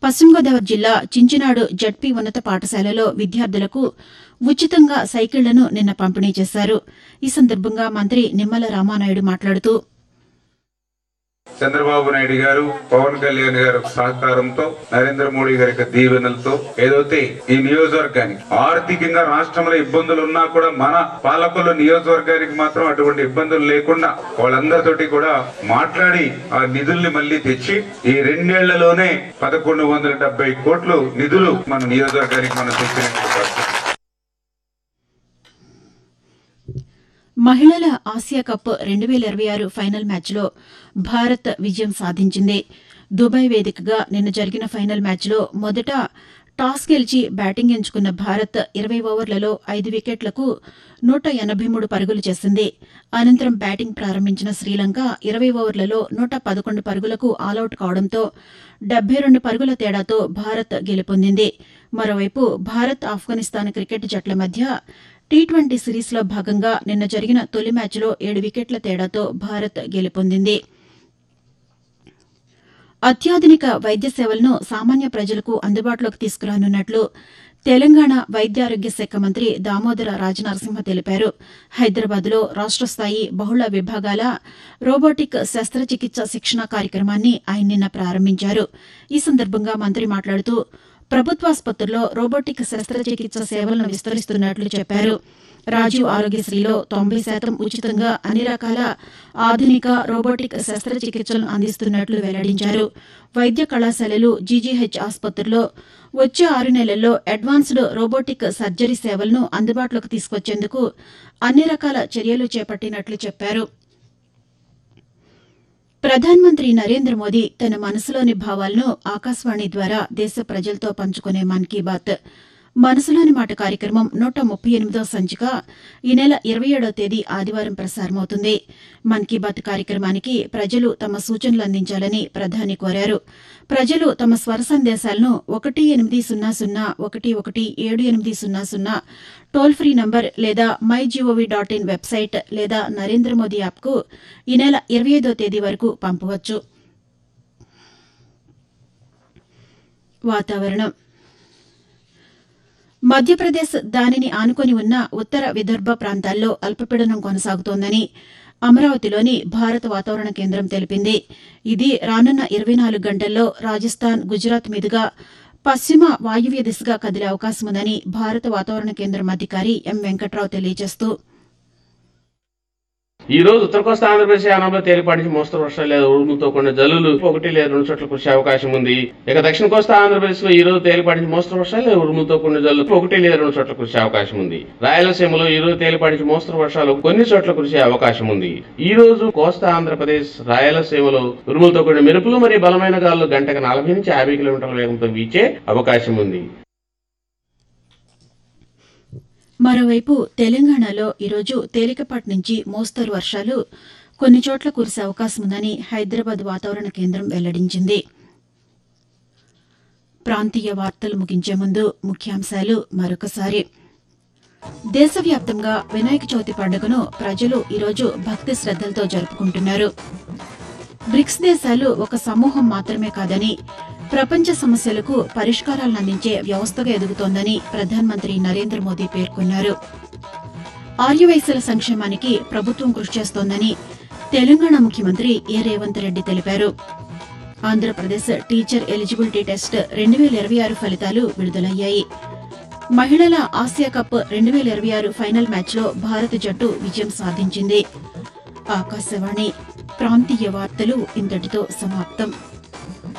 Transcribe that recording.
పశ్చిమ గోదావరి జిల్లా చించినాడు జడ్పీ ఉన్నత పాఠశాలలో విద్యార్థులకు ఉచితంగా సైకిళ్లను నిన్న పంపిణీ చేశారు ఈ సందర్భంగా మంత్రి నిమ్మల రామానాయుడు మాట్లాడుతూ చంద్రబాబు నాయుడు గారు పవన్ కళ్యాణ్ గారి సహకారంతో నరేంద్ర మోడీ గారి యొక్క దీవెనలతో ఏదైతే ఈ నియోజకవర్గానికి ఆర్థికంగా రాష్ట్రంలో ఇబ్బందులు ఉన్నా కూడా మన పాలకులు నియోజకవర్గానికి మాత్రం అటువంటి ఇబ్బందులు లేకుండా వాళ్ళందరితోటి కూడా మాట్లాడి ఆ నిధుల్ని మళ్ళీ తెచ్చి ఈ రెండేళ్లలోనే పదకొండు వందల డెబ్బై కోట్లు నిధులు మన నియోజకవర్గానికి మనం తెచ్చినట్టు మహిళల ఆసియా కప్ రెండు వేల ఇరవై ఆరు ఫైనల్ మ్యాచ్లో భారత్ విజయం సాధించింది దుబాయ్ వేదికగా నిన్న జరిగిన ఫైనల్ మ్యాచ్లో మొదట టాస్ గెలిచి బ్యాటింగ్ ఎంచుకున్న భారత్ ఇరవై ఓవర్లలో ఐదు వికెట్లకు నూట ఎనబై మూడు పరుగులు చేసింది అనంతరం బ్యాటింగ్ ప్రారంభించిన శ్రీలంక ఇరవై ఓవర్లలో నూట పదకొండు పరుగులకు ఆలౌట్ కావడంతో డెబ్బై రెండు పరుగుల తేడాతో భారత్ గెలుపొందింది మరోవైపు భారత్ ఆఫ్ఘనిస్తాన్ క్రికెట్ జట్ల మధ్య టీ ట్వంటీ సిరీస్లో భాగంగా నిన్న జరిగిన తొలి మ్యాచ్లో ఏడు వికెట్ల తేడాతో భారత్ గెలుపొందింది అత్యాధునిక వైద్య సేవలను సామాన్య ప్రజలకు అందుబాటులోకి తీసుకురానున్నట్లు తెలంగాణ వైద్యారోగ్య శాఖ మంత్రి దామోదర రాజనరసింహ తెలిపారు హైదరాబాద్లో రాష్ట స్థాయి బహుళ విభాగాల రోబోటిక్ శస్త్రచికిత్స శిక్షణ కార్యక్రమాన్ని ఆయన నిన్న ప్రారంభించారు ఈ సందర్భంగా మంత్రి మాట్లాడుతూ ప్రభుత్వాసుపత్రుల్లో రోబోటిక్ శస్త్రచికిత్స సేవలను విస్తరిస్తున్నట్లు చెప్పారు రాజీవ్ ఆరోగ్యశ్రీలో తొంభై శాతం ఉచితంగా అన్ని రకాల ఆధునిక రోబోటిక్ శస్త్రచికిత్సలను అందిస్తున్నట్లు వెల్లడించారు వైద్య కళాశాలలు జీజీహెచ్ ఆసుపత్రుల్లో వచ్చే ఆరు నెలల్లో అడ్వాన్స్డ్ రోబోటిక్ సర్జరీ సేవలను అందుబాటులోకి తీసుకొచ్చేందుకు అన్ని రకాల చర్యలు చేపట్టినట్లు చెప్పారు ప్రధానమంత్రి నరేంద్ర మోదీ తన మనసులోని భావాలను ఆకాశవాణి ద్వారా దేశ ప్రజలతో పంచుకునే మన్ కీ బాత్ మనసులోని మాట కార్యక్రమం నూట ముప్పై ఎనిమిదో సంచిక ఈ నెల ఇరవై ఏడో తేదీ ఆదివారం ప్రసారమవుతుంది మన్ కీ బాత్ కార్యక్రమానికి ప్రజలు తమ సూచనలు అందించాలని ప్రధాని కోరారు ప్రజలు తమ స్వర సందేశాలను ఒకటి ఎనిమిది సున్నా సున్నా ఒకటి ఒకటి ఏడు ఎనిమిది సున్నా సున్నా టోల్ ఫ్రీ నంబర్ లేదా my gov dot in website లేదా నరేంద్ర మోదీ యాప్కు ఈ నెల ఇరవై ఐదో తేదీ వరకు పంపవచ్చు వాతావరణం మధ్యప్రదేశ్ దానిని ఆనుకొని ఉన్న ఉత్తర విదర్భ ప్రాంతాల్లో అల్పపీడనం కొనసాగుతోందని అమరావతిలోని భారత వాతావరణ కేంద్రం తెలిపింది ఇది రానున్న ఇరవై నాలుగు గంటల్లో రాజస్థాన్ గుజరాత్ మీదుగా పశ్చిమ వాయువ్య దిశగా కదిలే అవకాశం ఉందని భారత వాతావరణ కేంద్రం అధికారి ఎం వెంకట్రావు తెలియజేస్తూ ఈ రోజు ఉత్తర కోస్తా ఆంధ్రప్రదేశ్ యానంలో తేలిపాటి నుంచి మోస్తరు వర్షాలు లేదా ఉరుములతో కూడిన జల్లులు ఒకటి లేదా రెండు చోట్ల కురిసే అవకాశం ఉంది ఇక దక్షిణ కోస్తా ఆంధ్రప్రదేశ్ లో ఈ రోజు తేలిపాటి నుంచి మోస్తరు వర్షాలు లేదా ఉరుములతో కూడిన జల్లులు ఒకటి లేదా రెండు చోట్ల కురిసే అవకాశం ఉంది రాయలసీమలో ఈ రోజు తేలిపాటి నుంచి మోస్తరు వర్షాలు కొన్ని చోట్ల కురిసే అవకాశం ఉంది ఈ రోజు కోస్తా ఆంధ్రప్రదేశ్ రాయలసీమలో ఉరుములతో కూడిన మెరుపులు మరియు బలమైన గాలులు గంటకు నలభై నుంచి యాభై కిలోమీటర్ల వేగంతో వీచే అవకాశం ఉంది మరోవైపు తెలంగాణలో ఈరోజు తేలికపాటి నుంచి మోస్తరు వర్షాలు కొన్ని చోట్ల కురిసే అవకాశం ఉందని హైదరాబాద్ వాతావరణ కేంద్రం వెల్లడించింది ప్రాంతీయ వార్తలు ముగించే ముందు ముఖ్యాంశాలు మరొకసారి దేశవ్యాప్తంగా వినాయక చవితి పండుగను ప్రజలు ఈరోజు భక్తి శ్రద్దలతో జరుపుకుంటున్నారు బ్రిక్స్ దేశాలు ఒక సమూహం మాత్రమే కాదని ప్రపంచ సమస్యలకు పరిష్కారాలను అందించే వ్యవస్థగా ఎదుగుతోందని ప్రధానమంత్రి నరేంద్ర మోదీ పేర్కొన్నారు ఆర్యవైశ్యుల సంక్షేమానికి ప్రభుత్వం కృషి చేస్తోందని తెలంగాణ ముఖ్యమంత్రి ఏ రేవంత్ రెడ్డి తెలిపారు ఆంధ్రప్రదేశ్ టీచర్ ఎలిజిబిలిటీ టెస్ట్ రెండు వేల ఇరవై ఆరు ఫలితాలు విడుదలయ్యాయి మహిళల ఆసియా కప్ రెండు వేల ఇరవై ఆరు ఫైనల్ మ్యాచ్లో భారత జట్టు విజయం సాధించింది ఆకాశవాణి ప్రాంతీయ వార్తలు ఇంతటితో సమాప్తం